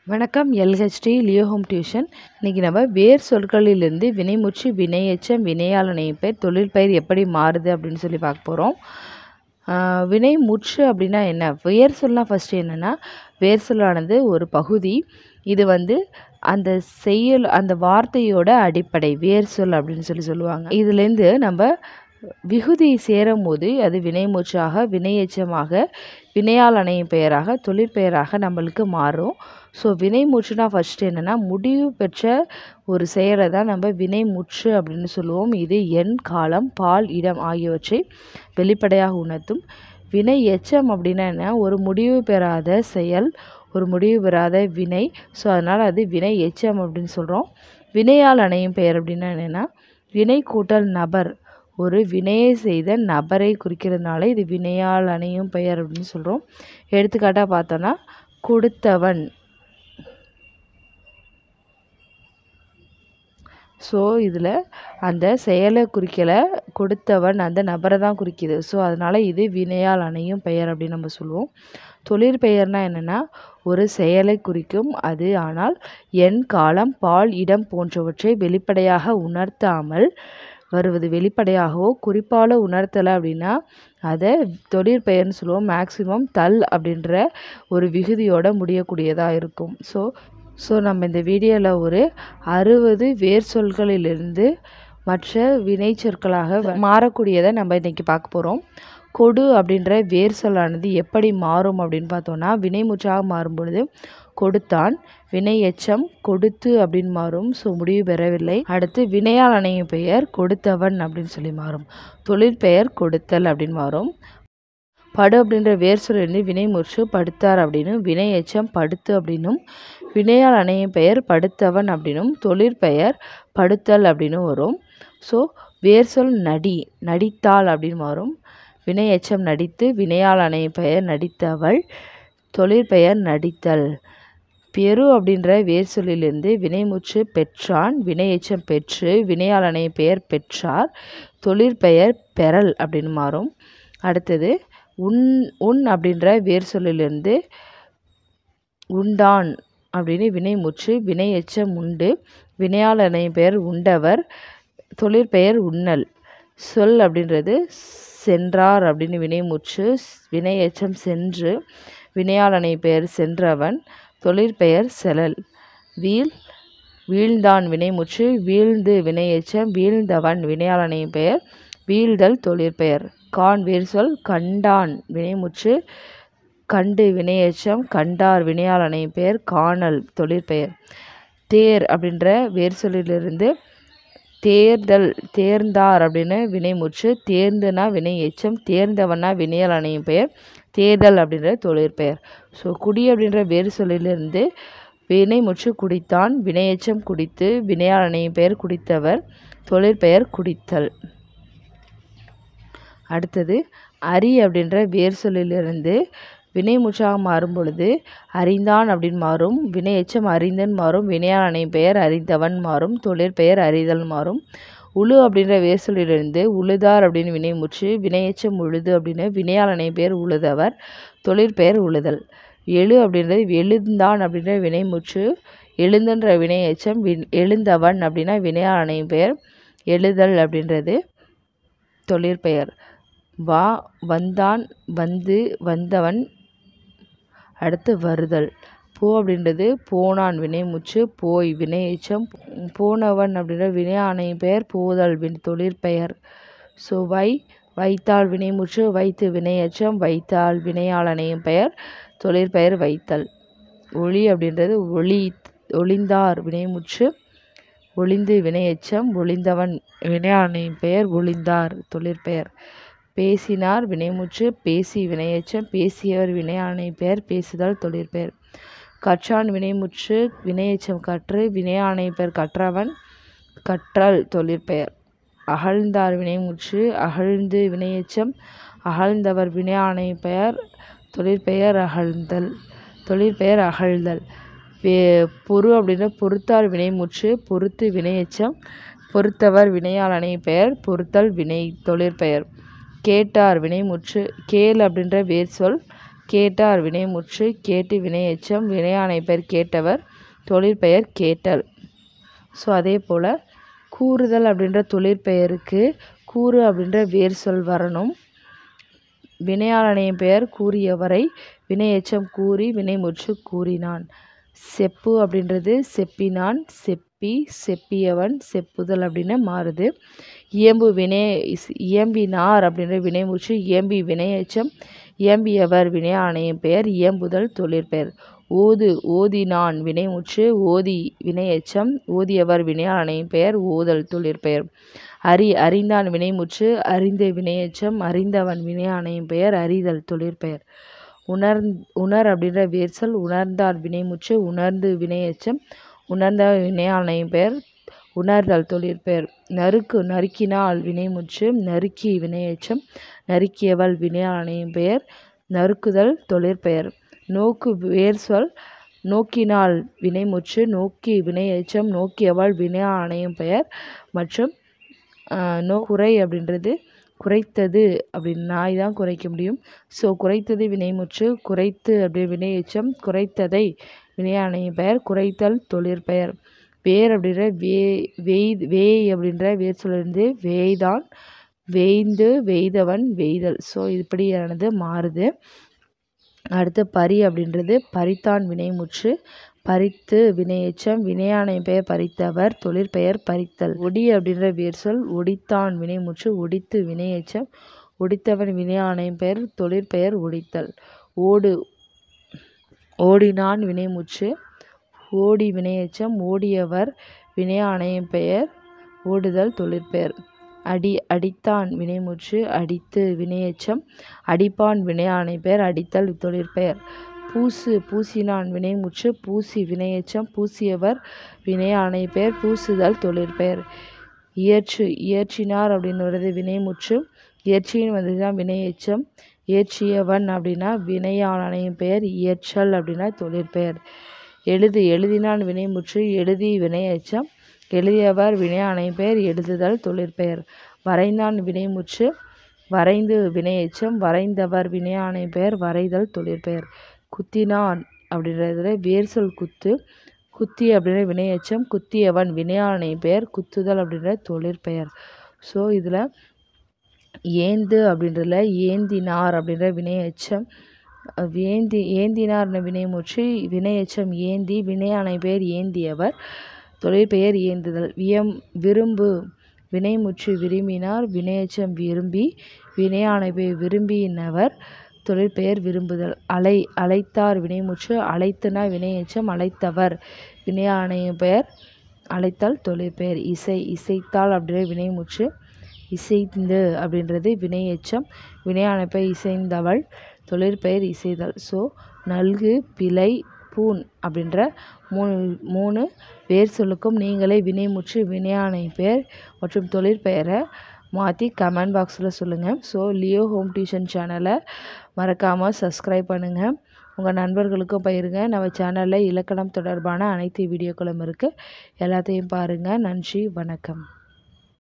வணக்கம் LHD Leo home tuition இன்றைக்கி நம்ம வேர் சொற்களிலிருந்து வினைமுற்று வினையெச்சம் வினையாளனை பெயர் தொழிற்பெயர் எப்படி மாறுது அப்படின்னு சொல்லி பார்க்க போகிறோம் வினைமுற்று அப்படின்னா என்ன வேர் சொல்லாம் ஃபஸ்ட்டு என்னென்னா வேர் சொல்லானது ஒரு பகுதி இது வந்து அந்த செயல் அந்த வார்த்தையோட அடிப்படை வேர் சொல் அப்படின்னு சொல்லி சொல்லுவாங்க இதுலேருந்து நம்ம விகுதி சேரும் போது அது வினைமுற்றாக வினையெச்சமாக வினையால் அணையும் பெயராக தொழிற்பெயராக நம்மளுக்கு மாறும் ஸோ வினைமுற்றுனா ஃபஸ்ட்டு என்னென்னா முடிவு பெற்ற ஒரு செயலை தான் நம்ம வினைமுற்று அப்படின்னு சொல்லுவோம் இது எண் காலம் பால் இடம் ஆகியவற்றை வெளிப்படையாக உணர்த்தும் வினை எச்சம் அப்படின்னா என்ன ஒரு முடிவு பெறாத செயல் ஒரு முடிவு பெறாத வினை ஸோ அதனால் அது வினை எச்சம் அப்படின்னு சொல்கிறோம் வினையால் அணையும் பெயர் அப்படின்னா என்னென்னா வினை கூட்டல் நபர் ஒரு வினையை செய்த நபரை குறிக்கிறதுனால இது வினையால் அணையும் பெயர் அப்படின்னு சொல்கிறோம் எடுத்துக்காட்டாக பார்த்தோன்னா கொடுத்தவன் ஸோ இதில் அந்த செயலை குறிக்கலை கொடுத்தவன் அந்த நபரை தான் குறிக்குது ஸோ அதனால் இது வினையால் அணையும் பெயர் அப்படின்னு நம்ம சொல்லுவோம் தொழிற்பெயர்னால் என்னென்னா ஒரு செயலை குறிக்கும் அது ஆனால் எண் காலம் பால் இடம் போன்றவற்றை வெளிப்படையாக உணர்த்தாமல் வருவது வெளிப்படையாகவோ குறிப்பால் உணர்த்தலை அப்படின்னா அதை தொழிற்பெயர்னு சொல்லுவோம் மேக்சிமம் தல் அப்படின்ற ஒரு விகுதியோட முடியக்கூடியதாக இருக்கும் ஸோ ஸோ நம்ம இந்த வீடியோவில் ஒரு அறுபது வேர் சொற்களிலிருந்து மற்ற வினை சொற்களாக மாறக்கூடியதை நம்ம இன்றைக்கி பார்க்க போகிறோம் கொடு அப்படின்ற வேர் சொல்லானது எப்படி மாறும் அப்படின்னு பார்த்தோன்னா வினைமுற்றாக மாறும் பொழுது கொடுத்தான் வினை எச்சம் கொடுத்து அப்படின்னு மாறும் ஸோ முடிவு பெறவில்லை அடுத்து வினையால் அணையும் பெயர் கொடுத்தவன் அப்படின்னு சொல்லி மாறும் தொழிற்பெயர் கொடுத்தல் அப்படின்னு மாறும் படு அப்படின்ற வேர் சொல்லிருந்து வினைமுற்று படுத்தார் அப்படின்னும் வினை எச்சம் படுத்து அப்படின்னும் வினையால் அணையும் பெயர் படுத்தவன் அப்படின்னும் தொழிற்பெயர் படுத்தல் அப்படின்னு வரும் ஸோ வேர் சொல் நடி நடித்தாள் அப்படின்னு மாறும் வினை எச்சம் நடித்து வினையால் அணையும் பெயர் நடித்தவள் தொழிற்பெயர் நடித்தல் பெரு அப்படின்ற வேர் சொல்லிலிருந்து வினைமுற்று பெற்றான் வினை எச்சம் பெற்று வினையால் அணையும் பெயர் பெற்றார் தொழிற்பெயர் பெறல் அப்படின்னு மாறும் அடுத்தது உன் உன் அப்படின்ற வேர் சொல்லிலிருந்து உண்டான் அப்படின்னு வினைமுற்று வினை எச்சம் உண்டு வினையால் அணையும் பெயர் உண்டவர் தொழிற்பெயர் உண்ணல் சொல் அப்படின்றது சென்றார் அப்படின்னு வினைமுற்று வினை எச்சம் சென்று வினையால் அணையும் பெயர் சென்றவன் தொழிற்பெயர் செலல் வீழ் வீழ்ந்தான் வினைமுற்று வீழ்ந்து வினையெச்சம் வீழ்ந்தவன் வினையால் அணையும் பெயர் வீழ்தல் தொழிற்பெயர் கான் வேர் சொல் கண்டான் வினைமுற்று கண்டு வினையெச்சம் கண்டார் வினையால் அணையும் பெயர் காணல் தொழிற்பெயர் தேர் அப்படின்ற வேர் சொல்லிலிருந்து தேர்தல் தேர்ந்தார் அப்படின்னு வினைமுற்று தேர்ந்துனா வினை எச்சம் தேர்ந்தவனா வினையால் அணையும் பெயர் தேர்தல் அப்படின்ற தொழிற்பெயர் ஸோ குடி அப்படின்ற வேறு சொல்லிலிருந்து வினைமுற்று குடித்தான் வினையெச்சம் குடித்து வினையால் அணையும் பெயர் குடித்தவர் தொழிற்பெயர் குடித்தல் அடுத்தது அரி அப்படின்ற வேர் சொல்லிலிருந்து வினைமுற்றாக மாறும் பொழுது அறிந்தான் அப்படின்னு மாறும் வினை எச்சம் அறிந்தன் மாறும் வினையால் அணையும் பெயர் அறிந்தவன் மாறும் தொழிற்பெயர் அறிதல் மாறும் உழு அப்படின்ற வேர் சொல்லிலிருந்து உழுதார் அப்படின்னு வினைமுற்று வினையெச்சம் உழுது அப்படின்னு வினையால் அணையும் பெயர் உழுதவர் தொழிற்பெயர் உழுதல் எழு அப்படின்றது எழுந்தான் அப்படின்ற வினைமுற்று எழுந்தன்ற வினை எச்சம் வி எழுந்தவன் அப்படின்னா வினையால் அணையும் பெயர் எழுதல் அப்படின்றது தொழிற்பெயர் வா வந்தான் வந்து வந்தவன் அடுத்து வருதல் போ அப்படின்றது போனான் வினைமுற்று போய் வினை எச்சம் போனவன் அப்படின்ற வினை ஆணையும் பெயர் போதல் வின் தொழிற்பெயர் ஸோ வை வைத்தாள் வினைமுற்று வைத்து வினையச்சம் வைத்தாள் வினையால் அணையும் பெயர் தொழிற்பெயர் வைத்தல் ஒளி அப்படின்றது ஒளி ஒளிந்தார் வினைமுற்று ஒளிந்து வினையச்சம் ஒளிந்தவன் வினையாணையும் பெயர் ஒளிந்தார் தொழிற்பெயர் பேசினார் வினைமுற்று பேசி வினையச்சம் பேசியவர் வினையாணை பெயர் பேசுதல் தொழிற்பெயர் கற்றான் வினைமுற்று வினையச்சம் கற்று வினையாணை பெயர் கற்றவன் கற்றல் தொழிற்பெயர் அகழ்ந்தார் வினைமுற்று அகழ்ந்து வினையச்சம் அகழ்ந்தவர் வினையாணை பெயர் தொழிற்பெயர் அகழ்ந்தல் தொழிற்பெயர் அகழ்தல் பொறு அப்படின்ற பொறுத்தார் வினைமுற்று பொறுத்து வினையச்சம் பொறுத்தவர் வினையால் அணை பெயர் பொறுத்தல் வினை தொழிற்பெயர் கேட்டார் வினைமுற்று கேள் அப்படின்ற வேர் சொல் கேட்டார் வினைமுற்று கேட்டு வினையெச்சம் வினையானை பெயர் கேட்டவர் தொழிற்பெயர் கேட்டல் ஸோ அதே போல் கூறுதல் அப்படின்ற தொழிற்பெயருக்கு கூறு அப்படின்ற வேர் சொல் வரணும் வினையாளனையும் பெயர் கூறியவரை வினையெச்சம் கூறி வினைமுற்று கூறினான் செப்பு அப்படின்றது செப்பினான் செப்பி செப்பியவன் செப்புதல் அப்படின்னு மாறுது இயம்பு வினை இயம்பினார் அப்படின்ற வினைமுற்று இயம்பி வினையெச்சம் இயம்பியவர் வினையானையும் பெயர் இயம்புதல் தொழிற்பெயர் ஓது ஓதினான் வினைமுற்று ஓதி வினையெச்சம் ஓதியவர் வினையானையும் பெயர் ஓதல் தொழிற்பெயர் அறி அறிந்தான் வினைமுற்று அறிந்த வினையெச்சம் அறிந்தவன் வினையானையும் பெயர் அறிதல் தொழிற்பெயர் உணர் உணர் அப்படின்ற வேர்சொல் உணர்ந்தார் வினைமுற்று உணர்ந்து வினையெச்சம் உணர்ந்த வினையானையும் பெயர் உணர்தல் தொழிற்பெயர் நறுக்கு நறுக்கினால் வினைமுற்று நறுக்கி வினையெச்சம் நறுக்கியவள் வினையானையும் பெயர் நறுக்குதல் தொழிற்பெயர் நோக்கு வேர்சொல் நோக்கினால் வினைமுற்று நோக்கி வினையெச்சம் நோக்கியவள் வினையானையும் பெயர் மற்றும் நோ குறை அப்படின்றது குறைத்தது அப்படின்னு நாய் தான் குறைக்க முடியும் ஸோ குறைத்தது வினைமுற்று குறைத்து அப்படி வினையெச்சம் குறைத்ததை வினையானையும் பெயர் குறைத்தல் தொழிற்பெயர் வேர் அப்படின்ற வே வெய் வேய் அப்படின்ற வேர் சொல்லிருந்து வேய்தான் வேய்ந்து வெய்தவன் வெய்தல் ஸோ இப்படியானது மாறுது அடுத்து பரி அப்படின்றது பறித்தான் வினைமுற்று பறித்து வினையெச்சம் வினையானை பெயர் பறித்தவர் தொழிற்பெயர் பறித்தல் ஒடி அப்படின்ற வேர் சொல் ஒடித்தான் வினைமுற்று ஒடித்து வினையெச்சம் ஒடித்தவன் வினையானை பெயர் தொழிற்பெயர் ஒடித்தல் ஓடு ஓடினான் வினைமுற்று ஓடி வினையெச்சம் ஓடியவர் வினையானையும் பெயர் ஓடுதல் தொழிற்பெயர் அடி அடித்தான் வினைமுற்று அடித்து வினையெச்சம் அடிப்பான் வினையானை பெயர் அடித்தல் தொழிற்பெயர் பூசு பூசினான் வினைமுற்று பூசி வினையெச்சம் பூசியவர் வினையானை பெயர் பூசுதல் தொழிற்பெயர் இயற்று இயற்றினார் அப்படின்னு வருது வினைமுற்று இயற்றின்னு வந்ததுதான் வினையெச்சம் இயற்றியவன் அப்படின்னா வினையானையும் பெயர் இயற்றல் அப்படின்னா தொழிற்பெயர் எழுது எழுதினான் வினைமுற்று எழுதி வினையெச்சம் எழுதியவர் வினையானை பெயர் எழுதுதல் தொழிற்பெயர் வரைந்தான் வினைமுற்று வரைந்து வினையெச்சம் வரைந்தவர் வினையானை பெயர் வரைதல் தொழிற்பெயர் குத்தினான் அப்படின்றதுல வேர் சொல் குத்து குத்தி அப்படின்ற வினையெச்சம் குத்தியவன் வினையானை பெயர் குத்துதல் அப்படின்ற தொழிற்பெயர் ஸோ இதில் ஏந்து அப்படின்றதுல ஏந்தினார் அப்படின்ற வினையெச்சம் ஏந்தி ஏந்தினார்னு வினைமுற்று வினையெச்சம் ஏந்தி வினையானை பெயர் ஏந்தியவர் தொழிற்பெயர் ஏந்துதல் வியம் விரும்பு வினைமுற்று விரும்பினார் வினையெச்சம் விரும்பி வினையானை பெயர் விரும்பினவர் தொழிற்பெயர் விரும்புதல் அலை அழைத்தார் வினைமுற்று அழைத்துனா வினையெச்சம் அழைத்தவர் வினையானையும் பெயர் அழைத்தல் தொழிற்பெயர் இசை இசைத்தால் அப்படின்ற வினைமுற்று இசைந்து அப்படின்றது வினையெச்சம் வினையான பெயர் இசைந்தவள் தொழிற்பெயர் இசைதல் ஸோ நல்கு பிழை பூன் அப்படின்ற மூணு மூணு வேர் சொல்லுக்கும் நீங்களே வினைமுற்று வினையானை பெயர் மற்றும் தொழிற்பெயரை மாற்றி கமெண்ட் பாக்ஸில் சொல்லுங்கள் ஸோ லியோ ஹோம் டியூஷன் சேனலை மறக்காமல் சப்ஸ்கிரைப் பண்ணுங்கள் உங்கள் நண்பர்களுக்கும் பயிருங்க நம்ம சேனலில் இலக்கணம் தொடர்பான அனைத்து வீடியோக்களும் இருக்குது எல்லாத்தையும் பாருங்கள் நன்றி வணக்கம்